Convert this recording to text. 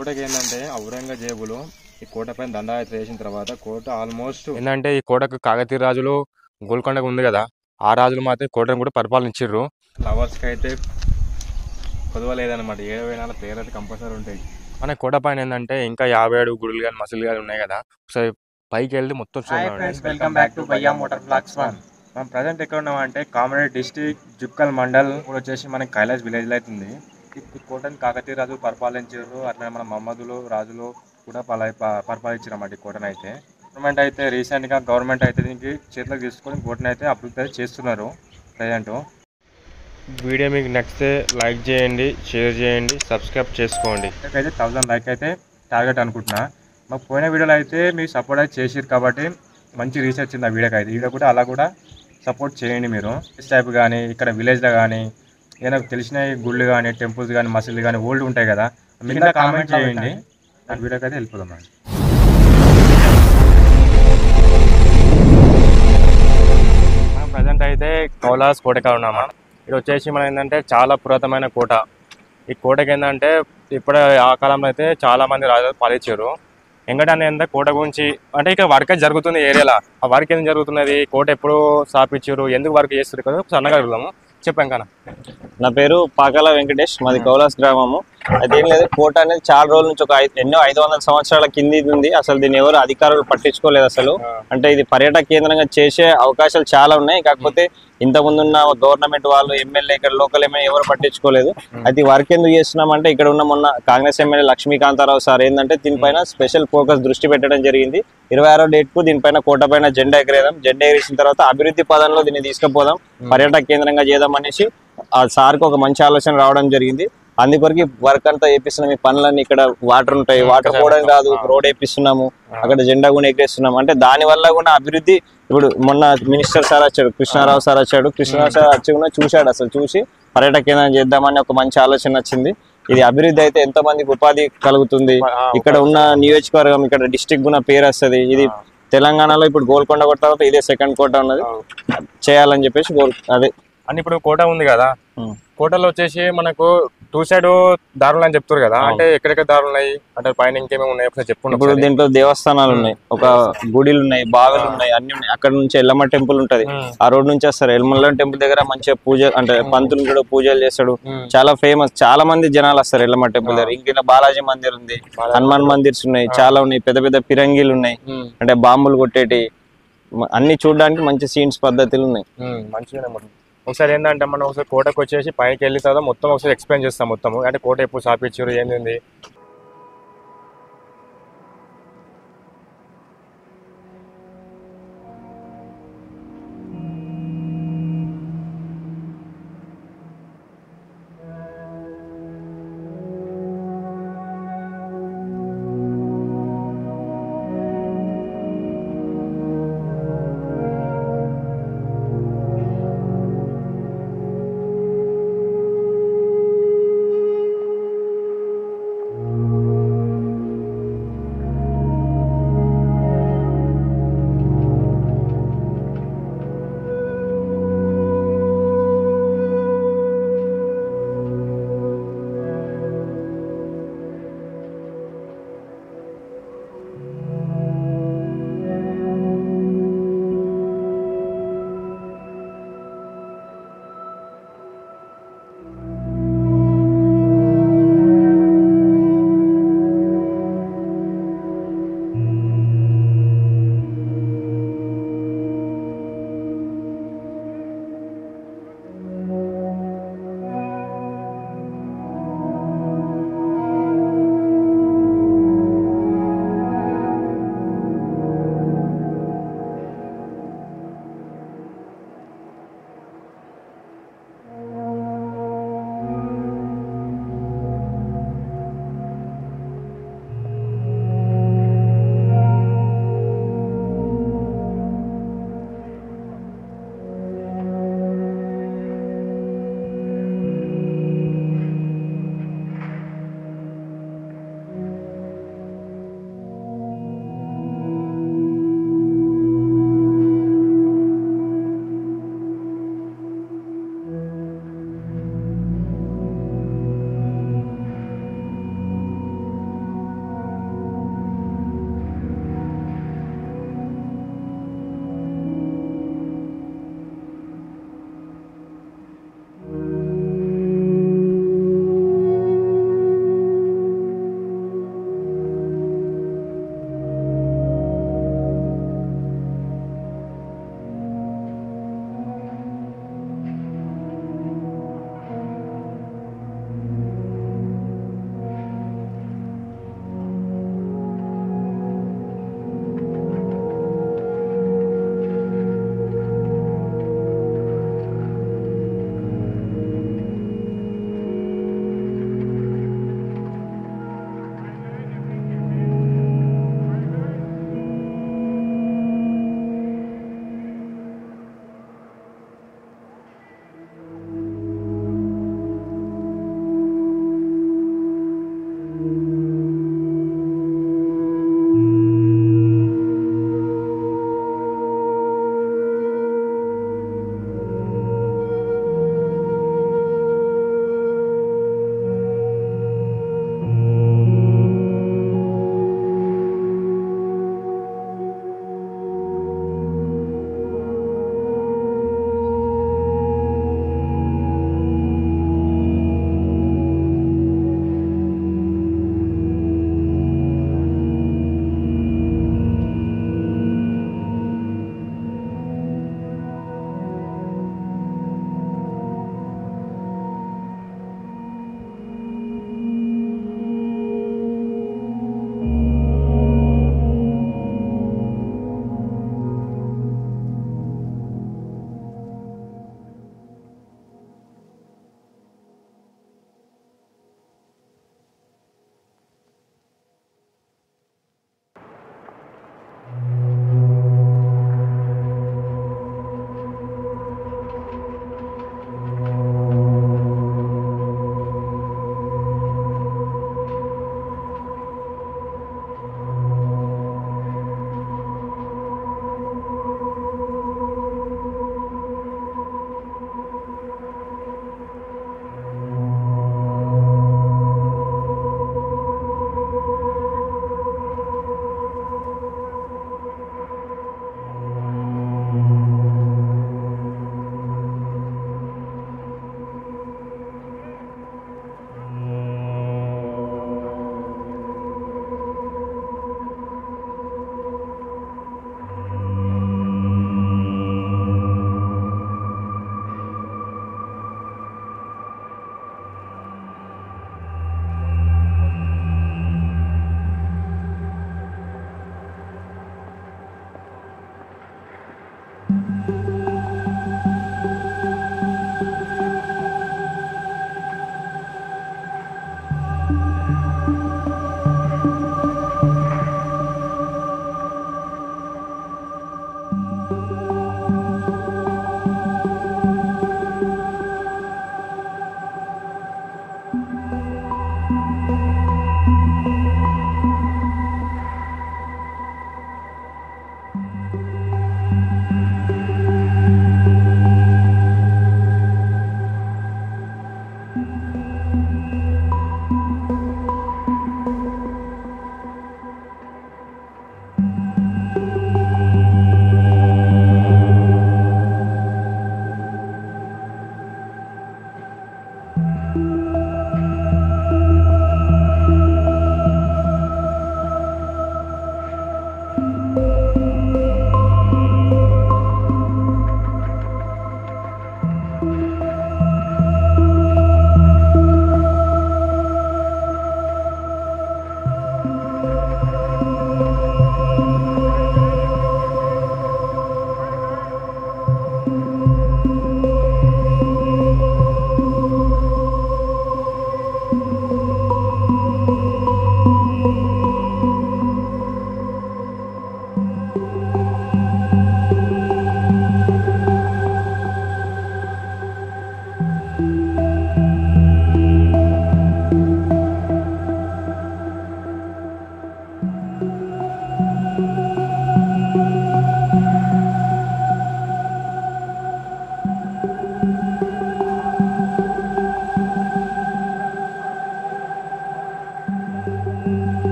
కోటకి ఏంటంటే ఔరంగజేబులు ఈ కోట పైన దండయాత్ర చేసిన తర్వాత కోట ఆల్మోస్ట్ ఏంటంటే ఈ కోటకు కాకతీయ రాజులు గోల్కొండకు ఉంది కదా ఆ రాజులు మాత్రం ఈ కోటను కూడా పరిపాలించారు లవర్స్కి అయితే కొదవలేదన్నమాట ఏడు నాలుగు పేర్లు అయితే కంపల్సరీ ఉంటాయి మన కోట పైన ఏంటంటే ఇంకా యాభై ఏడు గుడులు కానీ మసీదులు కానీ ఉన్నాయి కదా ఒకసారి పైకి వెళ్తే మొత్తం హాయ్ చూడండి friends welcome back to Bhaiya motor blogs one మనం ప్రజెంట్ ఎక్కడ ఉన్నామంటే కామారెడ్డి డిస్టిక్ జుక్కల్ మండల్ కూడా వచ్చేసి మనకి కైలాస్ విలేజ్ లో అవుతుంది ఈ కోటని కాకతీయ రాజులు పరిపాలించారు అట్లా మన మహమ్మదులు రాజులు కూడా పల ప- పరిపాలించారు అన్నమాట ఈ కోటను అయితే గవర్నమెంట్ అయితే రీసెంట్ గా గవర్నమెంట్ అయితే దీనికి చేతిలోకి తీసుకొని కోటను అయితే అభివృద్ధి అయితే చేస్తున్నారు ప్రజెంట్ వీడియో మీకు నచ్చితే లైక్ చేయండి షేర్ చేయండి సబ్స్క్రైబ్ చేసుకోండి అయితే థౌసండ్ లైక్ అయితే టార్గెట్ అనుకుంటున్నా మాకు పోయిన వీడియోలో అయితే మీరు సపోర్ట్ అయితే చేసిరు కాబట్టి మంచి రీచ్ వచ్చింది ఆ వీడియోకి అయితే వీడియో కూడా అలా కూడా సపోర్ట్ చేయండి మీరు దిస్ టైప్ కానీ ఇక్కడ విలేజ్లో కానీ ఏదైనా తెలిసిన గుళ్ళు కానీ టెంపుల్స్ కానీ మసీదులు కానీ ఓల్డ్ ఉంటాయి కదా మిగతా కామెంట్ చేయండి ఆ వీడియోకి అయితే వెళ్ళిపోదాం మనం మనం ప్రజెంట్ అయితే కౌలాస్ కోటగా ఉన్నామా ఇది వచ్చేసి మన ఏంటంటే చాలా పురాతనమైన కోట ఈ కోటకి ఏంటంటే ఇప్పుడు ఆ కాలంలో అయితే చాలా మంది రాజులు పాలించారు ఎంగటాన్ని ఏంటంటే కోట గురించి అంటే ఇక వర్క్ అయితే జరుగుతుంది ఏరియాలో ఆ వర్క్ ఏం జరుగుతున్నది కోట ఎప్పుడు స్థాపించారు ఎందుకు వర్క్ చేస్తారు కదా సన్నగా అడుగుదాము చెప్పాం కదా నా పేరు పాకాల వెంకటేష్ మాది కౌలాస్ గ్రామము అదేం లేదు కోట అనేది చాలా రోజుల నుంచి ఒక ఐ- ఎన్నో ఐదు వందల సంవత్సరాల కింది ఇది ఉంది అసలు దీన్ని ఎవరు అధికారులు పట్టించుకోలేదు అసలు అంటే ఇది పర్యాటక కేంద్రంగా చేసే అవకాశాలు చాలా ఉన్నాయి కాకపోతే ఇంత ముందున్న గవర్నమెంట్ వాళ్ళు ఎమ్మెల్యే ఇక్కడ లోకల్ ఎమ్మెల్యే ఎవరు పట్టించుకోలేదు అయితే వర్క్ ఎందుకు చేస్తున్నామంటే ఇక్కడ ఉన్న మొన్న కాంగ్రెస్ ఎమ్మెల్యే లక్ష్మీకాంతారావు సార్ ఏంటంటే దీనిపైన స్పెషల్ ఫోకస్ దృష్టి పెట్టడం జరిగింది ఇరవై ఆరో డేట్ కు దీనిపైన కోట పైన జెండా ఎగరేదాం జెండా ఎగరేసిన తర్వాత అభివృద్ధి పదంలో దీన్ని తీసుకుపోదాం పర్యాటక కేంద్రంగా చేద్దాం అనేసి ఆ సార్కి ఒక మంచి ఆలోచన రావడం జరిగింది అందుకొరకు వర్క్ అంతా వేపిస్తున్నాం ఈ పనులన్నీ ఇక్కడ వాటర్ ఉంటాయి వాటర్ పోవడం కాదు రోడ్ వేపిస్తున్నాము అక్కడ జెండా కూడా ఎగరేస్తున్నాం అంటే దాని వల్ల కూడా అభివృద్ధి ఇప్పుడు మొన్న మినిస్టర్ సార్ వచ్చాడు కృష్ణారావు సార్ వచ్చాడు కృష్ణారావు సార్ వచ్చి కూడా చూశాడు అసలు చూసి పర్యాటక కేంద్రం చేద్దామని ఒక మంచి ఆలోచన వచ్చింది ఇది అభివృద్ధి అయితే ఎంతో మందికి ఉపాధి కలుగుతుంది ఇక్కడ ఉన్న నియోజకవర్గం ఇక్కడ డిస్టిక్ కూడా పేరు వస్తుంది ఇది తెలంగాణలో ఇప్పుడు గోల్కొండ కొట్ట తర్వాత ఇదే సెకండ్ కోట ఉన్నది చేయాలని చెప్పేసి గోల్ అదే అని ఇప్పుడు కోట ఉంది కదా ఉం. కోటలో వచ్చేసి మనకు టూ సైడ్ దారులు అని చెప్తారు కదా అంటే ఎక్కడెక్కడ దారులు ఉన్నాయి అంటే పైన ఇంకేమేమి ఉన్నాయి ఒకసారి చెప్పండి ఇప్పుడు ఒకసారి. దీంట్లో దేవస్థానాలు ఉన్నాయి ఒక గుడిలు ఉన్నాయి బావిలు ఉన్నాయి అన్ని ఉన్నాయి అక్కడ నుంచి ఎల్లమ్మ టెంపుల్ ఉంటది ఉం. ఆ రోడ్ నుంచి వస్తారు ఎల్లమ్మ టెంపుల్ దగ్గర మంచిగా పూజ అంటే పంతులు కూడా పూజలు చేస్తాడు ఉం. చాలా ఫేమస్ చాలా మంది జనాలు వస్తారు ఎల్లమ్మ టెంపుల్ దగ్గర ఇంకా బాలాజీ మందిర్ ఉంది హనుమాన్ మందిర్స్ ఉన్నాయి చాలా ఉన్నాయి పెద్ద పెద్ద పిరంగీలు ఉన్నాయి ఉం. అంటే బాంబులు కొట్టేటి మ- అన్ని చూడడానికి మంచి సీన్స్ పద్ధతులు ఉన్నాయి ఉం, మంచిగానే మరి ఒకసారి ఏంటంటే మనం ఒకసారి కోటకు వచ్చేసి పైకి వెళ్ళిన తర్వాత మొత్తం ఒకసారి ఎక్స్ప్లెయిన్ చేస్తాం మొత్తం అంటే కోట ఎప్పుడు స్థాపించారు ఏంది